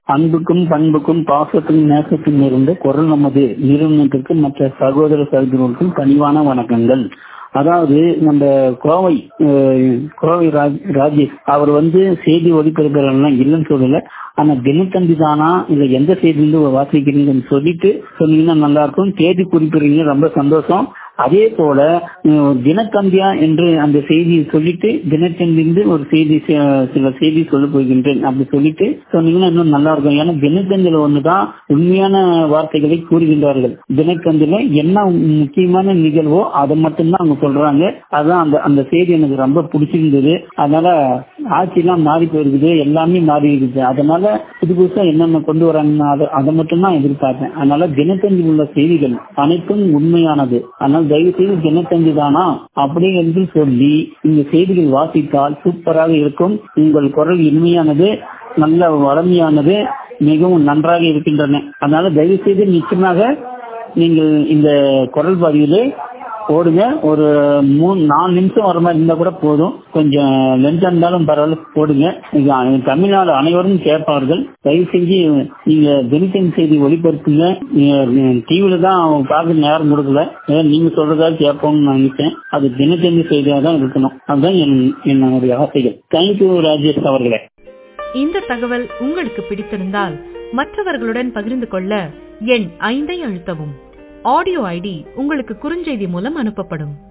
அன்புக்கும் பண்புக்கும் பாசத்துக்கும் நேசத்துக்கும் இருந்த குரல் நமது நிறுவனத்திற்கு மற்ற சகோதர சகோதரர்களுக்கும் பணிவான வணக்கங்கள் அதாவது நம்ம கோவை அஹ், கோவை ராஜ்- ராஜேஷ் அவர் வந்து செய்தி ஒளிபரப்புறதுலாம் இல்லைன்னு சொல்லல ஆனா தினத்தந்தி தானா இல்ல எந்த செய்தியிலிருந்து வாசிக்கிறீங்கன்னு சொல்லிட்டு சொன்னீங்கன்னா நல்லா இருக்கும் தேதி குறிப்பிடுறீங்க ரொம்ப சந்தோஷம் அதே போல அஹ், தினத்தந்தியா என்று அந்த செய்தியை சொல்லிட்டு தினத்தந்திலிருந்து ஒரு செய்தி ச- சில செய்தி சொல்ல போகின்றேன் அப்படி சொல்லிட்டு சொன்னீங்கன்னா இன்னும் நல்லா இருக்கும் ஏன்னா தினத்தந்தில ஒண்ணுதான் உண்மையான வார்த்தைகளை கூறுகின்றார்கள் தினத்தந்தில என்ன முக்கியமான நிகழ்வோ அதை மட்டும்தான் அவங்க சொல்றாங்க அதான் அந்த அந்த செய்தி எனக்கு ரொம்ப பிடிச்சிருந்தது அதனால ஆட்சியெல்லாம் மாறி போயிருக்குது எல்லாமே மாறி இருக்குது அதனால புது புதுசா என்னென்ன கொண்டு வராங்க அதை அதை மட்டும் தான் எதிர்பார்த்தேன் அதனால தினத்தந்தி உள்ள செய்திகள் அனைத்தும் உண்மையானது அதனால தயவு செய்து தினத்தந்தி தானா அப்படி என்று சொல்லி இந்த செய்திகள் வாசித்தால் சூப்பராக இருக்கும் உங்கள் குரல் இனிமையானது நல்ல வளமையானது மிகவும் நன்றாக இருக்கின்றன அதனால தயவு செய்து நிச்சயமாக நீங்கள் இந்த குரல் பதிவிலே போடுங்க ஒரு மூணு நாலு நிமிஷம் வர மாதிரி இருந்தா கூட போதும் கொஞ்சம் லென்த் இருந்தாலும் பரவாயில்ல போடுங்க இது அ- தமிழ்நாடு அனைவரும் கேட்பார்கள் தயவு செஞ்சு நீங்க தினத்தன் செய்தி ஒளிபரப்புங்க டிவில தான் பார்க்க நேரம் கொடுக்கல ஏன்னா நீங்க சொல்றதா கேட்போம்னு நான் நினைச்சேன் அது தினத்தந்தி செய்தியா தான் இருக்கணும் அதுதான் என் என்னுடைய ஆசைகள் தேங்க்யூ ராஜேஷ் அவர்களே இந்த தகவல் உங்களுக்கு பிடித்திருந்தால் மற்றவர்களுடன் பகிர்ந்து கொள்ள எண் ஐந்தை அழுத்தவும் ஆடியோ ஐடி உங்களுக்கு குறுஞ்செய்தி மூலம் அனுப்பப்படும்